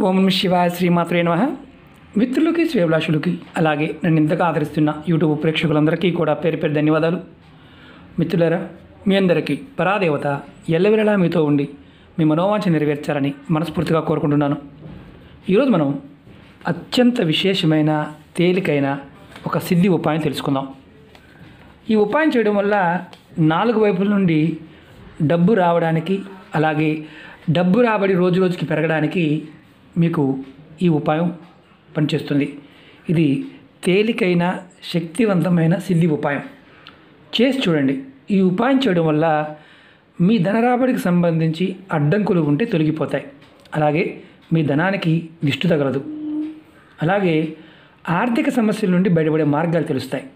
ఓం నమ శివాయ శ్రీమాత్రే నమ మిత్రులకి శ్రేభిలాషులకి అలాగే నన్ను ఇంతగా ఆదరిస్తున్న యూట్యూబ్ ప్రేక్షకులందరికీ కూడా పేరు పేరు ధన్యవాదాలు మిత్రులారా మీ అందరికీ పరాదేవత ఎల్లవెల్లలా మీతో ఉండి మీ మనోవాంఛ నెరవేర్చాలని మనస్ఫూర్తిగా కోరుకుంటున్నాను ఈరోజు మనం అత్యంత విశేషమైన తేలికైన ఒక సిద్ధి ఉపాయం తెలుసుకుందాం ఈ ఉపాయం చేయడం వల్ల నాలుగు వైపుల నుండి డబ్బు రావడానికి అలాగే డబ్బు రాబడి రోజు రోజుకి పెరగడానికి మీకు ఈ ఉపాయం పనిచేస్తుంది ఇది తేలికైన శక్తివంతమైన సిద్ధి ఉపాయం చేసి చూడండి ఈ ఉపాయం చేయడం వల్ల మీ ధన రాబడికి సంబంధించి అడ్డంకులు ఉంటే తొలగిపోతాయి అలాగే మీ ధనానికి దిష్టి తగలదు అలాగే ఆర్థిక సమస్యల నుండి బయటపడే మార్గాలు తెలుస్తాయి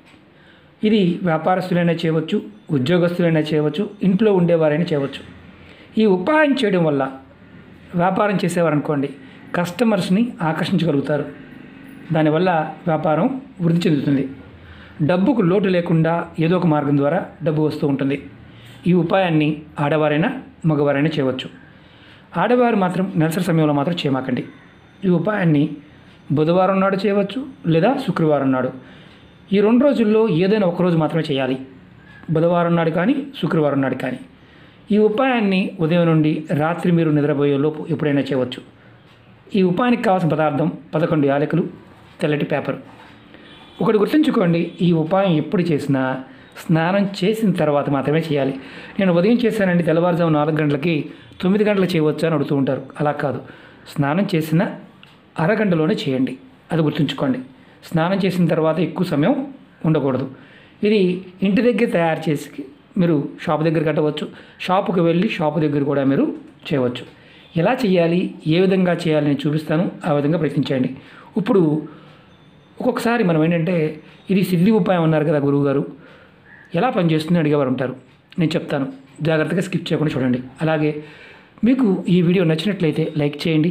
ఇది వ్యాపారస్తులైనా చేయవచ్చు ఉద్యోగస్తులైనా చేయవచ్చు ఇంట్లో ఉండేవారైనా చేయవచ్చు ఈ ఉపాయం చేయడం వల్ల వ్యాపారం చేసేవారు అనుకోండి కస్టమర్స్ని ఆకర్షించగలుగుతారు దానివల్ల వ్యాపారం వృద్ధి చెందుతుంది డబ్బుకు లోటు లేకుండా ఏదో ఒక మార్గం ద్వారా డబ్బు వస్తూ ఉంటుంది ఈ ఉపాయాన్ని ఆడవారైనా మగవారైనా చేయవచ్చు ఆడవారు మాత్రం నెలసరి సమయంలో మాత్రం చేయమాకండి ఈ ఉపాయాన్ని బుధవారం నాడు చేయవచ్చు లేదా శుక్రవారం నాడు ఈ రెండు రోజుల్లో ఏదైనా ఒక రోజు మాత్రమే చేయాలి బుధవారం నాడు కానీ శుక్రవారం నాడు కానీ ఈ ఉపాయాన్ని ఉదయం నుండి రాత్రి మీరు నిద్రపోయే లోపు ఎప్పుడైనా చేయవచ్చు ఈ ఉపాయానికి కావాల్సిన పదార్థం పదకొండు యాలకులు తెల్లటి పేపర్ ఒకటి గుర్తుంచుకోండి ఈ ఉపాయం ఎప్పుడు చేసినా స్నానం చేసిన తర్వాత మాత్రమే చేయాలి నేను ఉదయం చేశానండి తెల్లవారుజాము నాలుగు గంటలకి తొమ్మిది గంటలకు చేయవచ్చు అని అడుగుతూ ఉంటారు అలా కాదు స్నానం చేసిన అరగంటలోనే చేయండి అది గుర్తుంచుకోండి స్నానం చేసిన తర్వాత ఎక్కువ సమయం ఉండకూడదు ఇది ఇంటి దగ్గర తయారు చేసి మీరు షాప్ దగ్గర కట్టవచ్చు షాపుకి వెళ్ళి షాపు దగ్గర కూడా మీరు చేయవచ్చు ఎలా చేయాలి ఏ విధంగా చేయాలి నేను చూపిస్తాను ఆ విధంగా ప్రయత్నించండి ఇప్పుడు ఒక్కొక్కసారి మనం ఏంటంటే ఇది సిద్ధి ఉపాయం అన్నారు కదా గురువుగారు ఎలా పనిచేస్తుంది అడిగేవారు ఉంటారు నేను చెప్తాను జాగ్రత్తగా స్కిప్ చేయకుండా చూడండి అలాగే మీకు ఈ వీడియో నచ్చినట్లయితే లైక్ చేయండి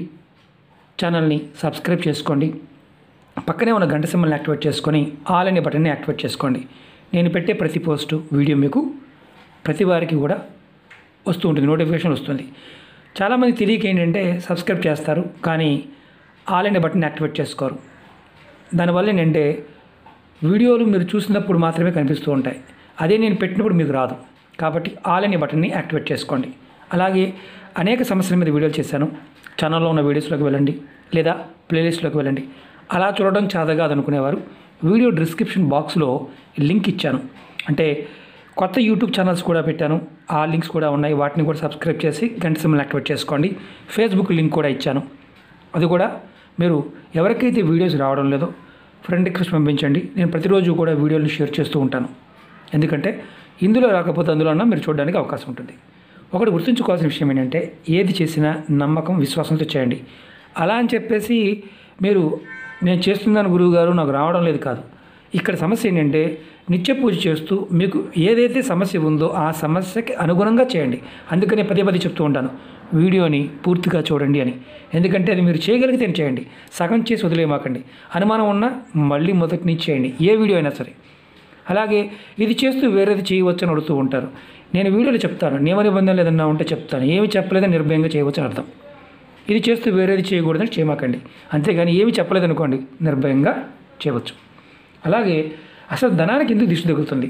ఛానల్ని సబ్స్క్రైబ్ చేసుకోండి పక్కనే ఉన్న గంట సింబల్ని యాక్టివేట్ చేసుకొని ఆల్ అనే బటన్ని యాక్టివేట్ చేసుకోండి నేను పెట్టే ప్రతి పోస్టు వీడియో మీకు ప్రతి వారికి కూడా వస్తూ ఉంటుంది నోటిఫికేషన్ వస్తుంది చాలామంది తెలియక ఏంటంటే సబ్స్క్రైబ్ చేస్తారు కానీ ఆల్ అనే బటన్ యాక్టివేట్ చేసుకోరు దానివల్ల ఏంటంటే వీడియోలు మీరు చూసినప్పుడు మాత్రమే కనిపిస్తూ ఉంటాయి అదే నేను పెట్టినప్పుడు మీకు రాదు కాబట్టి ఆల్ అనే బటన్ని యాక్టివేట్ చేసుకోండి అలాగే అనేక సమస్యల మీద వీడియోలు చేశాను ఛానల్లో ఉన్న వీడియోస్లోకి వెళ్ళండి లేదా ప్లేలిస్ట్లోకి వెళ్ళండి అలా చూడడం చాద కాదనుకునేవారు వీడియో డిస్క్రిప్షన్ బాక్స్లో లింక్ ఇచ్చాను అంటే కొత్త యూట్యూబ్ ఛానల్స్ కూడా పెట్టాను ఆ లింక్స్ కూడా ఉన్నాయి వాటిని కూడా సబ్స్క్రైబ్ చేసి గంట సింబల్ యాక్టివేట్ చేసుకోండి ఫేస్బుక్ లింక్ కూడా ఇచ్చాను అది కూడా మీరు ఎవరికైతే వీడియోస్ రావడం లేదో ఫ్రెండ్ రిక్వెస్ట్ పంపించండి నేను ప్రతిరోజు కూడా వీడియోలు షేర్ చేస్తూ ఉంటాను ఎందుకంటే ఇందులో రాకపోతే అందులో అన్నా మీరు చూడడానికి అవకాశం ఉంటుంది ఒకటి గుర్తుంచుకోవాల్సిన విషయం ఏంటంటే ఏది చేసినా నమ్మకం విశ్వాసంతో చేయండి అలా అని చెప్పేసి మీరు నేను చేస్తున్నాను గురువు గారు నాకు రావడం లేదు కాదు ఇక్కడ సమస్య ఏంటంటే నిత్య పూజ చేస్తూ మీకు ఏదైతే సమస్య ఉందో ఆ సమస్యకి అనుగుణంగా చేయండి అందుకనే పదే పదే చెప్తూ ఉంటాను వీడియోని పూర్తిగా చూడండి అని ఎందుకంటే అది మీరు చేయగలిగితే చేయండి సగం చేసి వదిలేమాకండి అనుమానం ఉన్నా మళ్ళీ మొదటి నుంచి చేయండి ఏ వీడియో అయినా సరే అలాగే ఇది చేస్తూ వేరేది చేయవచ్చు అని అడుగుతూ ఉంటారు నేను వీడియోలో చెప్తాను నియమ నిబంధనలు ఏదన్నా ఉంటే చెప్తాను ఏమి చెప్పలేదని నిర్భయంగా చేయవచ్చు అని అర్థం ఇది చేస్తూ వేరేది చేయకూడదని చేయమాకండి అంతేగాని ఏమి చెప్పలేదనుకోండి నిర్భయంగా చేయవచ్చు అలాగే అసలు ధనానికి ఎందుకు దిష్టి తగులుతుంది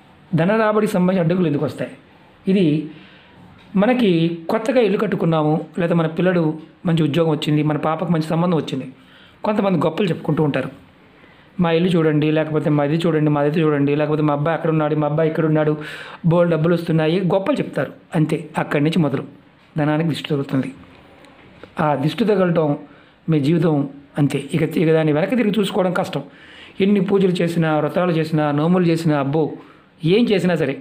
ధన రాబడికి సంబంధించి అడ్డుకులు ఎందుకు వస్తాయి ఇది మనకి కొత్తగా ఇల్లు కట్టుకున్నాము లేదా మన పిల్లడు మంచి ఉద్యోగం వచ్చింది మన పాపకు మంచి సంబంధం వచ్చింది కొంతమంది గొప్పలు చెప్పుకుంటూ ఉంటారు మా ఇల్లు చూడండి లేకపోతే మా ఇది చూడండి మా ఇది చూడండి లేకపోతే మా అబ్బాయి అక్కడ ఉన్నాడు మా అబ్బాయి ఇక్కడ ఉన్నాడు బోల్ డబ్బులు వస్తున్నాయి గొప్పలు చెప్తారు అంతే అక్కడి నుంచి మొదలు ధనానికి దిష్టి తగులుతుంది ఆ దిష్టి తగలటం మీ జీవితం అంతే ఇక ఇక దాన్ని వెనక్కి తిరిగి చూసుకోవడం కష్టం ఎన్ని పూజలు చేసినా వ్రతాలు చేసినా నోములు చేసినా అబ్బో ఏం చేసినా సరే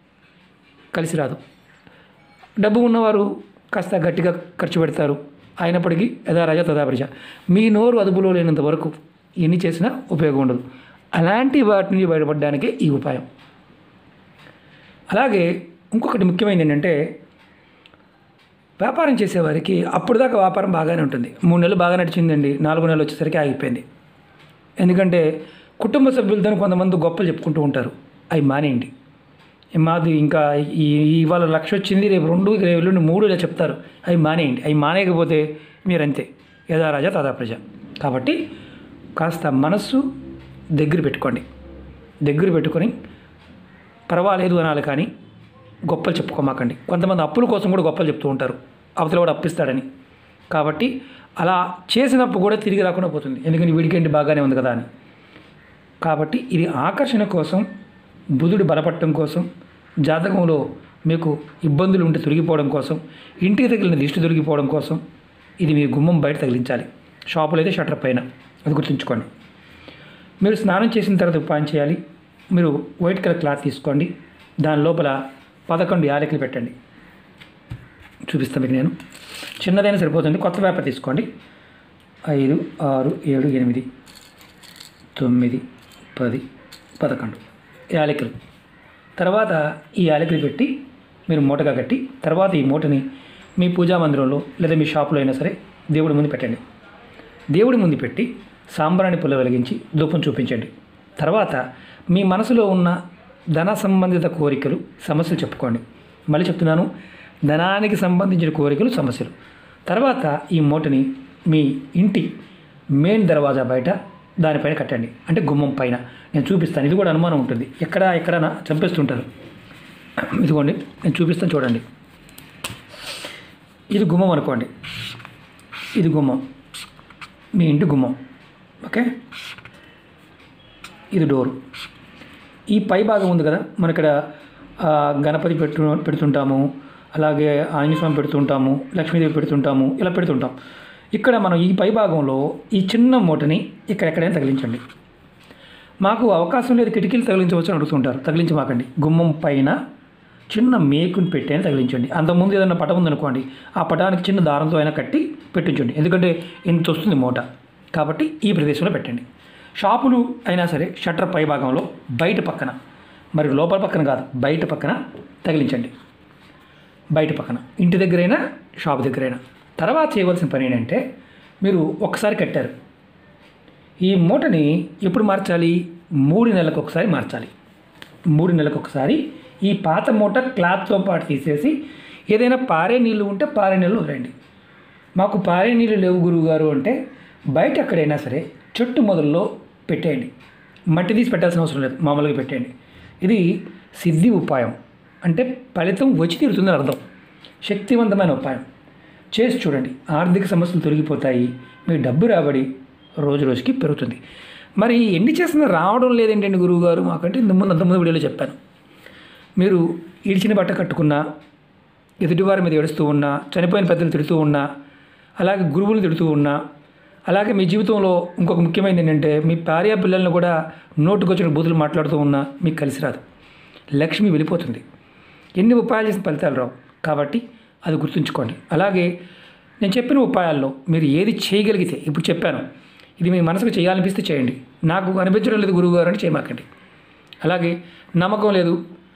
కలిసి రాదు డబ్బు ఉన్నవారు కాస్త గట్టిగా ఖర్చు పెడతారు అయినప్పటికీ యథారాజా తదాప్రజ మీ నోరు అదుపులో లేనంత వరకు ఎన్ని చేసినా ఉపయోగం ఉండదు అలాంటి వాటి నుంచి బయటపడడానికే ఈ ఉపాయం అలాగే ఇంకొకటి ముఖ్యమైనది ఏంటంటే వ్యాపారం చేసేవారికి అప్పుడు దాకా వ్యాపారం బాగానే ఉంటుంది మూడు నెలలు బాగా నడిచిందండి నాలుగు నెలలు వచ్చేసరికి ఆగిపోయింది ఎందుకంటే కుటుంబ సభ్యులతో కొంతమంది గొప్పలు చెప్పుకుంటూ ఉంటారు అవి మానేయండి మాది ఇంకా ఈ ఇవాళ లక్ష వచ్చింది రేపు రెండు రేపు ఎల్లుండి మూడు ఇలా చెప్తారు అవి మానేయండి అవి మానేయకపోతే మీరు అంతే యథా రాజా తదా ప్రజ కాబట్టి కాస్త మనస్సు దగ్గర పెట్టుకోండి దగ్గర పెట్టుకొని పర్వాలేదు అనాలి కానీ గొప్పలు చెప్పుకోమాకండి కొంతమంది అప్పుల కోసం కూడా గొప్పలు చెప్తూ ఉంటారు అవతల కూడా అప్పిస్తాడని కాబట్టి అలా చేసినప్పుడు కూడా తిరిగి రాకుండా పోతుంది ఎందుకని వీడికేంటి బాగానే ఉంది కదా అని కాబట్టి ఇది ఆకర్షణ కోసం బుధుడు బలపడటం కోసం జాతకంలో మీకు ఇబ్బందులు ఉంటే తొలగిపోవడం కోసం ఇంటికి తగిలిన దిష్టి తొలగిపోవడం కోసం ఇది మీ గుమ్మం బయట తగిలించాలి షాపులో అయితే షట్టర్ పైన అది గుర్తుంచుకోండి మీరు స్నానం చేసిన తర్వాత ఉపాయం చేయాలి మీరు వైట్ కలర్ క్లాత్ తీసుకోండి దాని లోపల పదకొండు యాలకులు పెట్టండి చూపిస్తాను మీకు నేను చిన్నదైనా సరిపోతుంది కొత్త పేపర్ తీసుకోండి ఐదు ఆరు ఏడు ఎనిమిది తొమ్మిది పది పదకొండు యాలకులు తర్వాత ఈ యాలకులు పెట్టి మీరు మూటగా కట్టి తర్వాత ఈ మూటని మీ పూజా మందిరంలో లేదా మీ షాపులో అయినా సరే దేవుడి ముందు పెట్టండి దేవుడి ముందు పెట్టి సాంబ్రాణి పుల్ల వెలిగించి ధూపం చూపించండి తర్వాత మీ మనసులో ఉన్న ధన సంబంధిత కోరికలు సమస్యలు చెప్పుకోండి మళ్ళీ చెప్తున్నాను ధనానికి సంబంధించిన కోరికలు సమస్యలు తర్వాత ఈ మూటని మీ ఇంటి మెయిన్ దర్వాజా బయట దానిపైన కట్టండి అంటే గుమ్మం పైన నేను చూపిస్తాను ఇది కూడా అనుమానం ఉంటుంది ఎక్కడ ఎక్కడ చంపేస్తుంటారు ఇదిగోండి నేను చూపిస్తాను చూడండి ఇది గుమ్మం అనుకోండి ఇది గుమ్మం మీ ఇంటి గుమ్మం ఓకే ఇది డోరు ఈ పై భాగం ఉంది కదా మన ఇక్కడ ఆ, గణపతి పెట్టు పెడుతుంటాము అలాగే ఆంజనేయ స్వామి పెడుతుంటాము లక్ష్మీదేవి పెడుతుంటాము ఇలా పెడుతుంటాం ఇక్కడ మనం ఈ పై భాగంలో ఈ చిన్న మూటని ఇక్కడెక్కడైనా తగిలించండి మాకు అవకాశం లేదు కిటికీలు తగిలించవచ్చు అని అడుగుతుంటారు తగిలించమాకండి గుమ్మం పైన చిన్న మేకుని పెట్టి అయినా తగిలించండి అంతకుముందు ఏదైనా పటం ఉందనుకోండి ఆ పటానికి చిన్న దారంతో అయినా కట్టి పెట్టించండి ఎందుకంటే ఇంత వస్తుంది మూట కాబట్టి ఈ ప్రదేశంలో పెట్టండి షాపులు అయినా సరే షట్టర్ పై భాగంలో బయట పక్కన మరి లోపల పక్కన కాదు బయట పక్కన తగిలించండి బయట పక్కన ఇంటి దగ్గరైనా షాప్ దగ్గరైనా తర్వాత చేయవలసిన పని ఏంటంటే మీరు ఒకసారి కట్టారు ఈ మూటని ఎప్పుడు మార్చాలి మూడు నెలలకు ఒకసారి మార్చాలి మూడు నెలలకు ఒకసారి ఈ పాత మూట క్లాత్తో పాటు తీసేసి ఏదైనా పారే నీళ్ళు ఉంటే పారే నీళ్ళు వదిలేండి మాకు పారే నీళ్ళు లేవు గురువు గారు అంటే బయట ఎక్కడైనా సరే చెట్టు మొదల్లో పెట్టేయండి మట్టి తీసి పెట్టాల్సిన అవసరం లేదు మామూలుగా పెట్టేయండి ఇది సిద్ధి ఉపాయం అంటే ఫలితం వచ్చి తీరుతుందని అర్థం శక్తివంతమైన ఉపాయం చేసి చూడండి ఆర్థిక సమస్యలు తొలగిపోతాయి మీ డబ్బు రాబడి రోజు రోజుకి పెరుగుతుంది మరి ఎన్ని చేసినా రావడం లేదేంటండి గురువు గారు మాకంటే ఇంత ముందు అంతకుముందు వీడియోలో చెప్పాను మీరు ఇడిచిన బట్ట కట్టుకున్నా ఎదుటివారి మీద ఏడుస్తూ ఉన్నా చనిపోయిన పెద్దలు తిడుతూ ఉన్నా అలాగే గురువులు తిడుతూ ఉన్నా అలాగే మీ జీవితంలో ఇంకొక ముఖ్యమైనది ఏంటంటే మీ భార్య పిల్లల్ని కూడా నోటుకొచ్చిన బూతులు మాట్లాడుతూ ఉన్నా మీకు కలిసి రాదు లక్ష్మి వెళ్ళిపోతుంది ఎన్ని ఉపాయాలు చేసిన ఫలితాలు రావు కాబట్టి అది గుర్తుంచుకోండి అలాగే నేను చెప్పిన ఉపాయాల్లో మీరు ఏది చేయగలిగితే ఇప్పుడు చెప్పాను ఇది మీ మనసుకు చేయాలనిపిస్తే చేయండి నాకు అనిపించడం లేదు గురువు గారు అని చేయమాకండి అలాగే నమ్మకం లేదు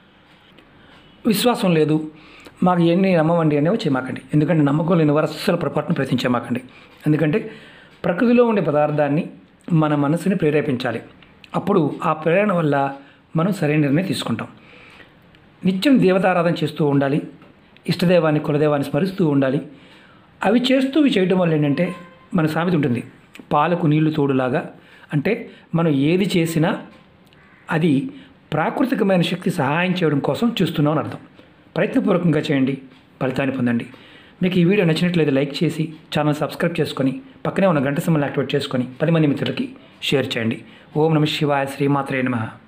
విశ్వాసం లేదు మాకు ఎన్ని నమ్మమండి అనేవి చేయమాకండి ఎందుకంటే నమ్మకం లేని వారు అస్సలు పొరపాటును ప్రయత్నించమాకండి ఎందుకంటే ప్రకృతిలో ఉండే పదార్థాన్ని మన మనసుని ప్రేరేపించాలి అప్పుడు ఆ ప్రేరణ వల్ల మనం సరైన నిర్ణయం తీసుకుంటాం నిత్యం దేవతారాధన చేస్తూ ఉండాలి ఇష్టదైవాన్ని కులదైవాన్ని స్మరిస్తూ ఉండాలి అవి చేస్తూ ఇవి చేయడం వల్ల ఏంటంటే మన సామెత ఉంటుంది పాలకు నీళ్లు తోడులాగా అంటే మనం ఏది చేసినా అది ప్రాకృతికమైన శక్తి సహాయం చేయడం కోసం చూస్తున్నాం అని అర్థం ప్రయత్నపూర్వకంగా చేయండి ఫలితాన్ని పొందండి మీకు ఈ వీడియో నచ్చినట్లయితే లైక్ చేసి ఛానల్ సబ్స్క్రైబ్ చేసుకొని పక్కనే ఉన్న గంట సింబల్ యాక్టివేట్ చేసుకొని పది మంది మిత్రులకి షేర్ చేయండి ఓం నమ శివాయ శ్రీమాత్రే నమః